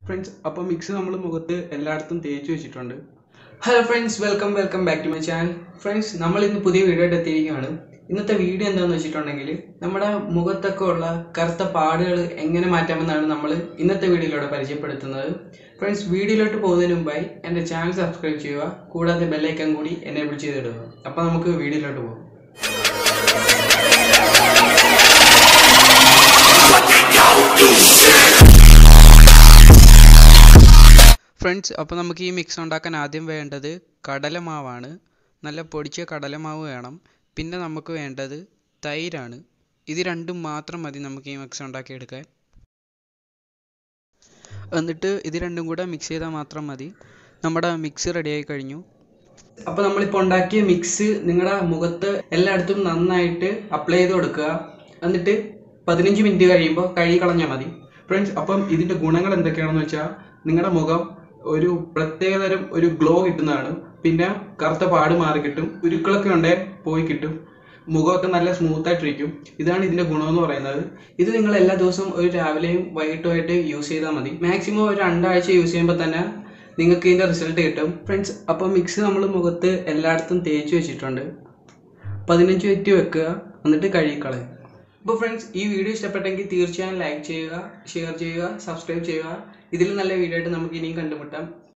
friends അപ്പോൾ mix നമ്മൾ മുഖത്ത് എല്ലായിടത്തും തേച്ച് വെച്ചിട്ടുണ്ട് hello friends welcome welcome back to my channel friends നമ്മൾ ഇന്ന് പുതിയ വീഡിയോ ആയിട്ട് എത്തിയിരിക്കുകയാണ് ഇന്നത്തെ വീഡിയോ എന്താണെന്ന് വെച്ചിട്ടുണ്ടെങ്കിൽ നമ്മുടെ മുഖത്തൊക്കെ ഉള്ള കറുത്ത പാടുകൾ എങ്ങനെ മാറ്റാമെന്നാണ് നമ്മൾ ഇന്നത്തെ വീഡിയോയിലൂടെ പരിചയപ്പെടുത്തുന്നത് ഫ്രണ്ട്സ് വീഡിയോയിലോട്ട് പോകുന്നതിന് മുമ്പായി എൻ്റെ ചാനൽ സബ്സ്ക്രൈബ് ചെയ്യുക കൂടാതെ ബെല്ലൈക്കൻ കൂടി എനേബിൾ ചെയ്തിടുക അപ്പോൾ നമുക്ക് വീഡിയോയിലോട്ട് പോകാം ഫ്രണ്ട്സ് അപ്പോൾ നമുക്ക് ഈ മിക്സ് ഉണ്ടാക്കാൻ ആദ്യം വേണ്ടത് കടലമാവാണ് നല്ല പൊടിച്ച കടലമാവ് വേണം പിന്നെ നമുക്ക് വേണ്ടത് തൈരാണ് ഇത് രണ്ടും മാത്രം മതി നമുക്ക് ഈ മിക്സ് ഉണ്ടാക്കിയെടുക്കാൻ എന്നിട്ട് ഇത് രണ്ടും കൂടെ മിക്സ് ചെയ്താൽ മാത്രം മതി നമ്മുടെ മിക്സ് റെഡിയായി കഴിഞ്ഞു അപ്പോൾ നമ്മളിപ്പോൾ ഉണ്ടാക്കിയ മിക്സ് നിങ്ങളുടെ മുഖത്ത് എല്ലായിടത്തും നന്നായിട്ട് അപ്ലൈ ചെയ്ത് കൊടുക്കുക എന്നിട്ട് പതിനഞ്ച് മിനിറ്റ് കഴിയുമ്പോൾ കഴുകി കളഞ്ഞാൽ മതി ഫ്രണ്ട്സ് അപ്പം ഇതിൻ്റെ ഗുണങ്ങൾ എന്തൊക്കെയാണെന്ന് വെച്ചാൽ നിങ്ങളുടെ മുഖം ഒരു പ്രത്യേകതരം ഒരു ഗ്ലോ കിട്ടുന്നതാണ് പിന്നെ കറുത്ത പാട് മാറി കിട്ടും ഉരുക്കളൊക്കെ ഉണ്ടേ പോയി കിട്ടും മുഖമൊക്കെ നല്ല സ്മൂത്ത് ആയിട്ടിരിക്കും ഇതാണ് ഇതിന്റെ ഗുണമെന്ന് പറയുന്നത് ഇത് നിങ്ങൾ എല്ലാ ദിവസവും ഒരു രാവിലെയും വൈകിട്ടുമായിട്ട് യൂസ് ചെയ്താൽ മതി മാക്സിമം ഒരു രണ്ടാഴ്ച യൂസ് ചെയ്യുമ്പോൾ തന്നെ നിങ്ങൾക്ക് ഇതിന്റെ റിസൾട്ട് കിട്ടും ഫ്രണ്ട്സ് അപ്പോൾ മിക്സ് നമ്മൾ മുഖത്ത് എല്ലായിടത്തും തേച്ച് വെച്ചിട്ടുണ്ട് പതിനഞ്ച് മിനിറ്റ് വെക്കുക എന്നിട്ട് കഴുകിക്കളയും അപ്പോൾ ഫ്രണ്ട്സ് ഈ വീഡിയോ ഇഷ്ടപ്പെട്ടെങ്കിൽ തീർച്ചയായും ലൈക്ക് ചെയ്യുക ഷെയർ ചെയ്യുക സബ്സ്ക്രൈബ് ചെയ്യുക ഇതിൽ നല്ല വീഡിയോ ആയിട്ട് നമുക്ക് ഇനിയും കണ്ടുമുട്ടാം